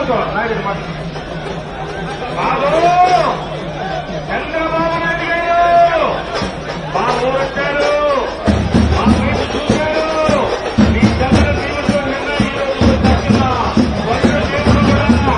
కూర్చో నాయుడు మాట బాబు చంద్రబాబు నాయుడు గారు బాబు వచ్చారు మా వైపు చూశారు మీ చంద్ర దీవుడు నిన్న ఈ రోజు దక్షిణ వర్ష దేవుడు కూడా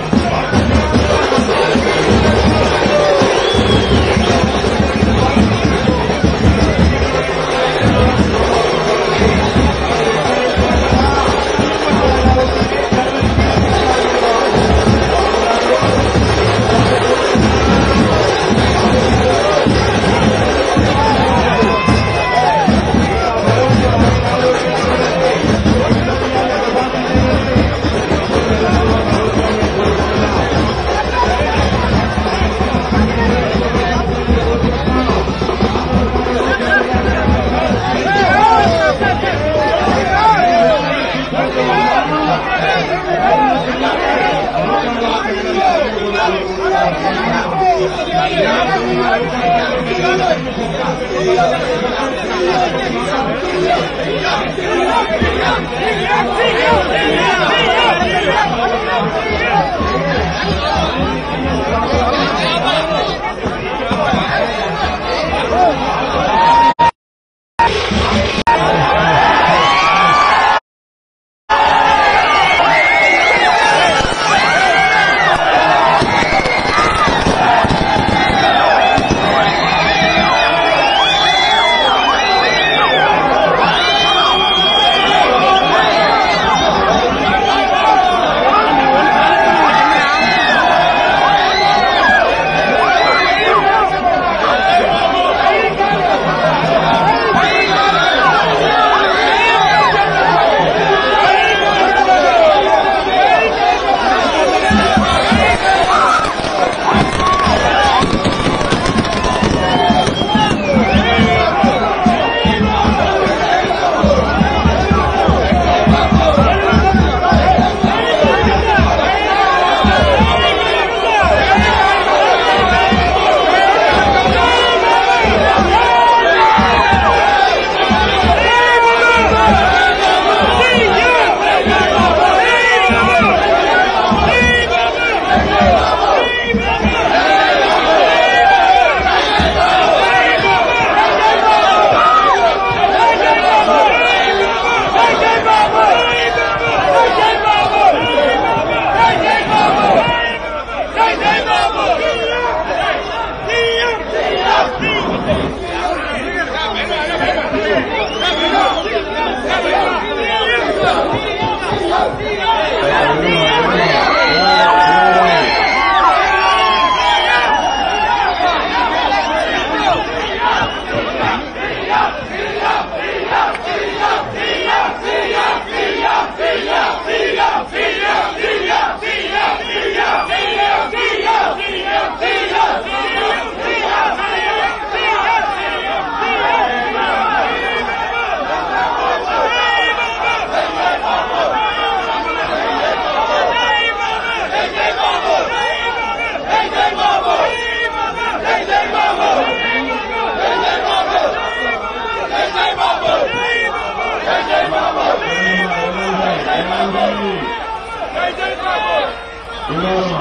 ఇవాళ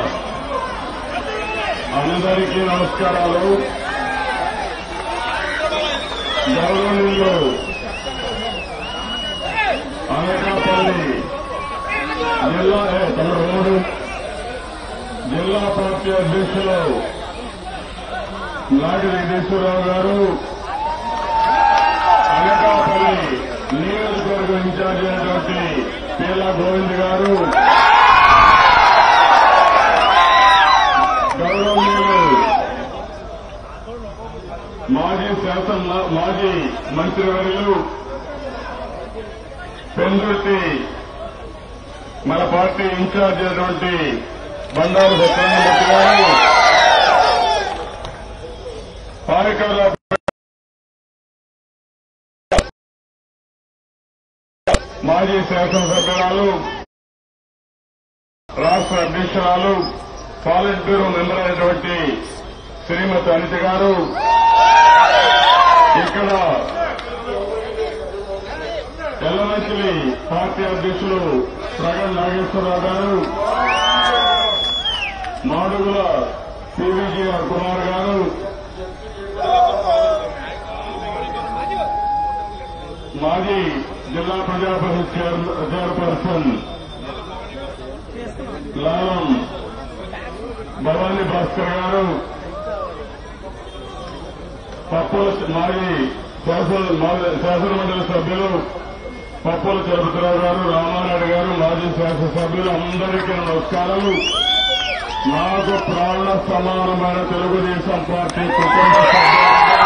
అందరికీ నమస్కారాలు గౌరవనీయులు అనకాపల్లి జిల్లా ఏ, తమరు మూడు జిల్లా పార్టీ అధ్యక్షులు నాటి వెంకటేశ్వరరావు గారు అనకాపల్లి నియోజకవర్గం ఇన్ఛార్జ్ అయినటువంటి పీలా గోవింద్ గారు గౌరవనీయులు మాజీ శాసన మాజీ మంత్రివర్యులు పెందుర్తి మన పార్టీ ఇన్ఛార్జ్ అయినటువంటి బండారు సత్యనారాయణ గారు పారికర్ల మాజీ శాసనసభ్యురాలు రాష్ట్ర అధ్యక్షురాలు పాలిట్ బ్యూరో మెంబర్ అయినటువంటి శ్రీమతి అనిత గారు ఇక్కడ ఎల్లమంచిలి పార్టీ అధ్యక్షులు ప్రగణ్ నాగేశ్వరరావు గారు మాడుగుల పీవీజీఆర్ కుమార్ గారు మాజీ జిల్లా ప్రజా పరిషత్ చైర్- చైర్పర్సన్ లాలం భవానీ భాస్కర్ గారు పప్పుల మాజీ శాసన మాజీ శాసనమండలి సభ్యులు పప్పుల చలపతిరావు గారు రామానాయుడు గారు మాజీ శాసనసభ్యులు అందరికీ నమస్కారాలు నాకు ప్రాణ సమానమైన తెలుగుదేశం పార్టీ కుటుంబ సభ్యులు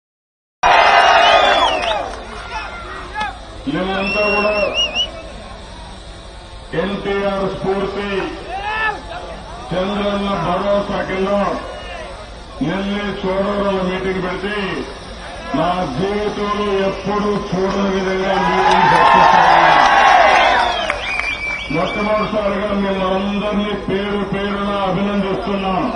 నిన్నంతా కూడా ఎన్టీఆర్ స్ఫూర్తి చంద్రన్న భరోసా కింద నిన్నే చూడవరం మీటింగ్ పెడితే నా జీవితంలో ఎప్పుడూ చూడని విధంగా మీటింగ్ జరిపిస్తాను మొట్టమొదటిసారిగా మిమ్మల్ందరినీ పేరు పేరున అభినందిస్తున్నాను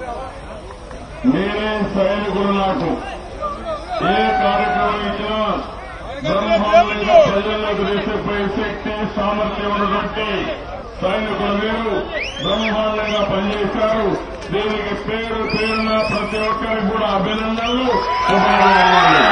మీరే సైనికులు నాకు ఏ కార్యక్రమం ఇచ్చినా బ్రహ్మాండంగా ప్రజల్లోకి తీసుకుపోయే శక్తి సామర్థ్యం ఉన్నటువంటి సైనికులు మీరు బ్రహ్మాండంగా పనిచేశారు దీనికి పేరు పేరున ప్రతి ఒక్కరికి కూడా అభినందనలు శుభాకాంక్షలు.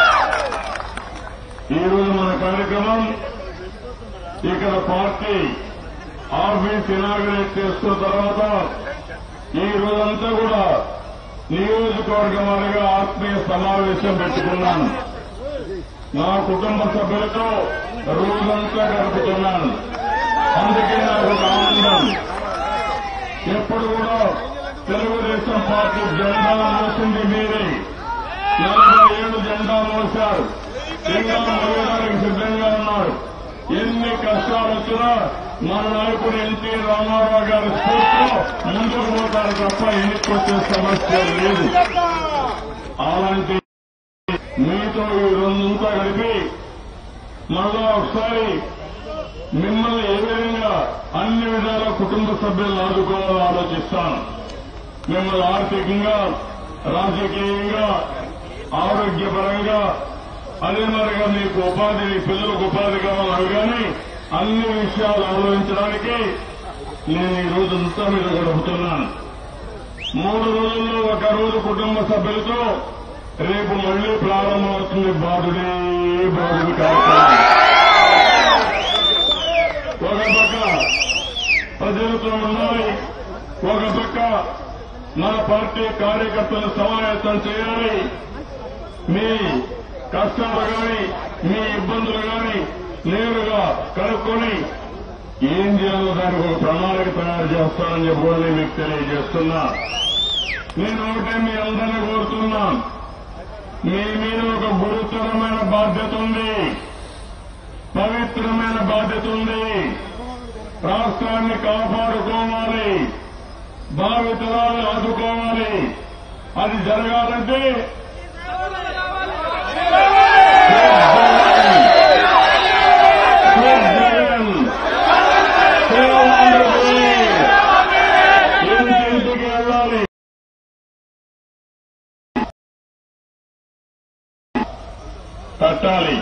ఈ రోజు మన కార్యక్రమం ఇక్కడ పార్టీ ఆఫీస్ ఇనాగ్రేట్ చేసుకున్న తర్వాత ఈ రోజంతా కూడా నియోజకవర్గం వారిగా ఆత్మీయ సమావేశం పెట్టుకున్నాను నా కుటుంబ సభ్యులతో రోజంతా గడుపుతున్నాను అందుకే నాకు ఒక ఆనందం ఎప్పుడు కూడా తెలుగుదేశం పార్టీ జెండా మోసింది మీరే నలభై ఏడు జెండా మోశారు ఇంకా మోయడానికి సిద్ధంగా ఉన్నారు ఎన్ని కష్టాలు వచ్చినా మన నాయకుడు ఎన్టీ రామారావు గారి స్ఫూర్తిలో ముందుకు పోతారు తప్ప ఎన్నికొచ్చే సమస్య లేదు అలాంటి మీతో ఈ రోజంతా కలిపి మళ్ళా ఒకసారి మిమ్మల్ని ఏ విధంగా అన్ని విధాల కుటుంబ సభ్యులను ఆదుకోవాలో ఆలోచిస్తాను మిమ్మల్ని ఆర్థికంగా రాజకీయంగా ఆరోగ్యపరంగా అదే మరిగా మీకు ఉపాధి మీ పిల్లలకు ఉపాధి కావాలని కానీ అన్ని విషయాలు ఆలోచించడానికి నేను ఈ రోజంతా మీద గడుపుతున్నాను మూడు రోజుల్లో ఒక రోజు కుటుంబ సభ్యులతో రేపు మళ్లీ ప్రారంభమవుతుంది బాధుడే బాధుడి కార్యక్రమం ఒక పక్క ప్రజలతో ఉండాలి ఒక పక్క మన పార్టీ కార్యకర్తలు సమాయత్తం చేయాలి మీ కష్టాలు గాని మీ ఇబ్బందులు గాని నేరుగా కనుక్కొని ఏం చేయాలో దానికి ఒక ప్రణాళిక తయారు చేస్తానని చెప్పి కూడా నేను మీకు తెలియజేస్తున్నా నేను ఒకటే మీ అందరినీ కోరుతున్నా మీ మీద ఒక గురుతరమైన బాధ్యత ఉంది పవిత్రమైన బాధ్యత ఉంది రాష్ట్రాన్ని కాపాడుకోవాలి భావితరాలు ఆదుకోవాలి అది జరగాలంటే జగన్ ఇంటింటికి వెళ్ళాలి కట్టాలి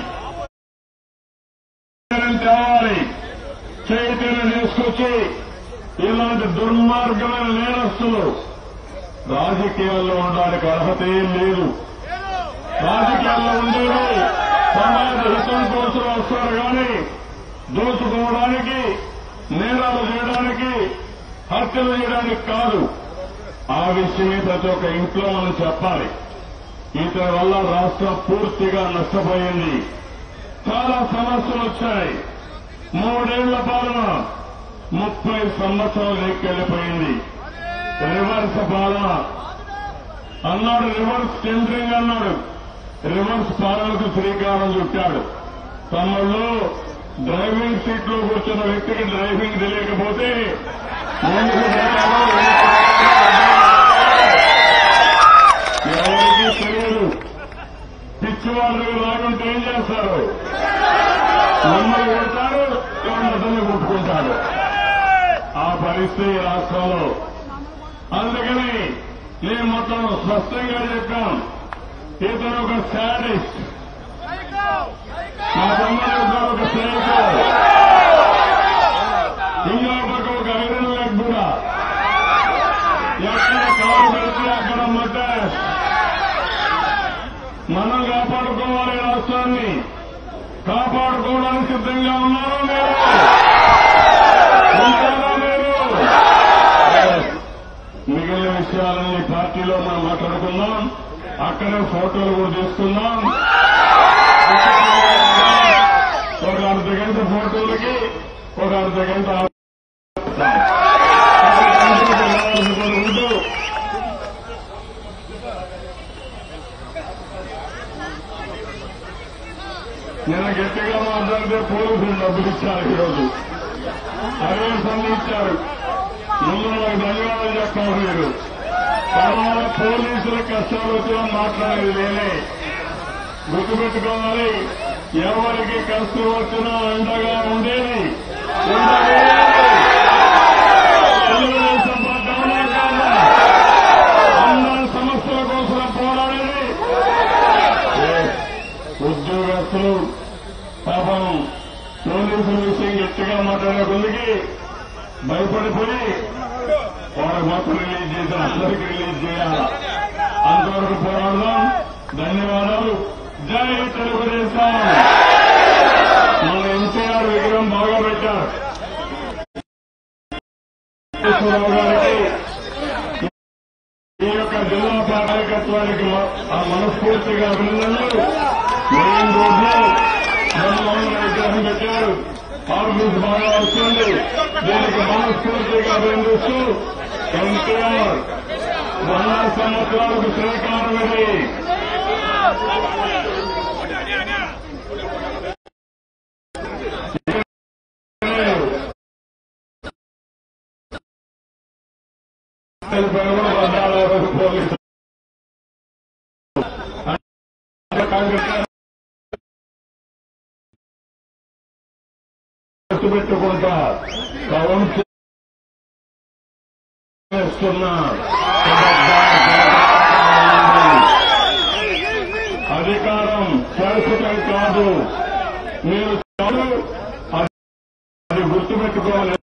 చైతన్యం తేవాలి చైతన్యం తీసుకొచ్చి ఇలాంటి దుర్మార్గమైన నేరస్తులు రాజకీయాల్లో ఉండడానికి అర్హత ఏం లేదు రాజకీయాల్లో ఉండేది సమాజ హితం కోసం వస్తారు కానీ దోచుకోవడానికి నేరాలు చేయడానికి హత్యలు చేయడానికి కాదు ఆ విషయమే ప్రతి ఒక్క ఇంట్లో మనం చెప్పాలి ఇతని వల్ల రాష్ట్రం పూర్తిగా నష్టపోయింది చాలా సమస్యలు వచ్చాయి మూడేళ్ల పాలన ముప్పై సంవత్సరాలు లెక్కెళ్ళిపోయింది రివర్స్ పాలన అన్నాడు రివర్స్ టెండరింగ్ అన్నాడు రివర్స్ పాలనకు శ్రీకారం చుట్టాడు తమ్ముళ్ళు డ్రైవింగ్ సీట్ లో కూర్చున్న వ్యక్తికి డ్రైవింగ్ తెలియకపోతే ముందుకు వెళ్ళాలో ఎవరికి తెలియదు పిచ్చి వాళ్ళు రాకుంటే ఏం చేస్తారు మమ్మల్ని కొడతారు ఎవరి మద్దతుని కొట్టుకుంటారు ఆ పరిస్థితి ఈ రాష్ట్రంలో అందుకని నేను మొత్తం స్పష్టంగా చెప్పాను ఇతను ఒక శాడిస్ట్ మా తమ్ముడు ఇద్దరు ఒక సైకో ఇంకో పక్క ఒక ఐరన్ లెగ్ కూడా ఎక్కడ కాలు పెడితే అక్కడ మద్రాస్ మనం కాపాడుకోవాలి రాష్ట్రాన్ని కాపాడుకోవడానికి సిద్ధంగా ఉన్నారు మీరు ఉంటారా మీరు మిగిలిన విషయాలన్నీ పార్టీలో మనం మాట్లాడుకుందాం అక్కడే ఫోటోలు కూడా తీసుకుందాం ఒక అర్ధ గంట ఫోటోలకి ఒక అర్ధ గంట ఉంటూ నేను గట్టిగా మాట్లాడితే పోలీసులు డబ్బులు ఇచ్చారు ఈరోజు అదే స్పందించారు ముందు నాకు ధన్యవాదాలు చెప్పారు మీరు తర్వాత పోలీసుల కష్టాలు వచ్చినా మాట్లాడేది నేనే గుర్తుపెట్టుకోవాలి ఎవరికి కష్టం వచ్చినా అండగా ఉండేది ఉండేది. తెలుగుదేశం పార్టీ అవునా కాదా? అందరి సమస్యల కోసం పోరాడేది ఉద్యోగస్తులు పాపం పోలీసుల విషయం గట్టిగా మాట్లాడే కొద్దికి భయపడిపోయి వాళ్ళకి మాత్రం రిలీజ్ చేసి అందరికీ రిలీజ్ చేయాలి అంతవరకు పోరాడదాం ధన్యవాదాలు జై తెలుగుదేశం మన ఎన్టీఆర్ విగ్రహం బాగా పెట్టారు నాగేశ్వరరావు గారికి ఈ యొక్క జిల్లా నాయకత్వానికి మ- ఆ మనస్ఫూర్తిగా అభినందనలు మెయిన్ రోడ్లో జగన్మోహన్ విగ్రహం పెట్టారు ఆఫీస్ బాగా వస్తుంది దీనికి మనస్ఫూర్తిగా అభినందిస్తూ ఎన్టీఆర్ వంద సంవత్సరాలకు శ్రీకారం ఇది పోలీసు కాంగ్రెస్ పెట్టుకుంటా కౌన్ చేస్తున్నా అధికారం శాశ్వతం కాదు మీరు చాలు అది గుర్తుపెట్టుకోవాలి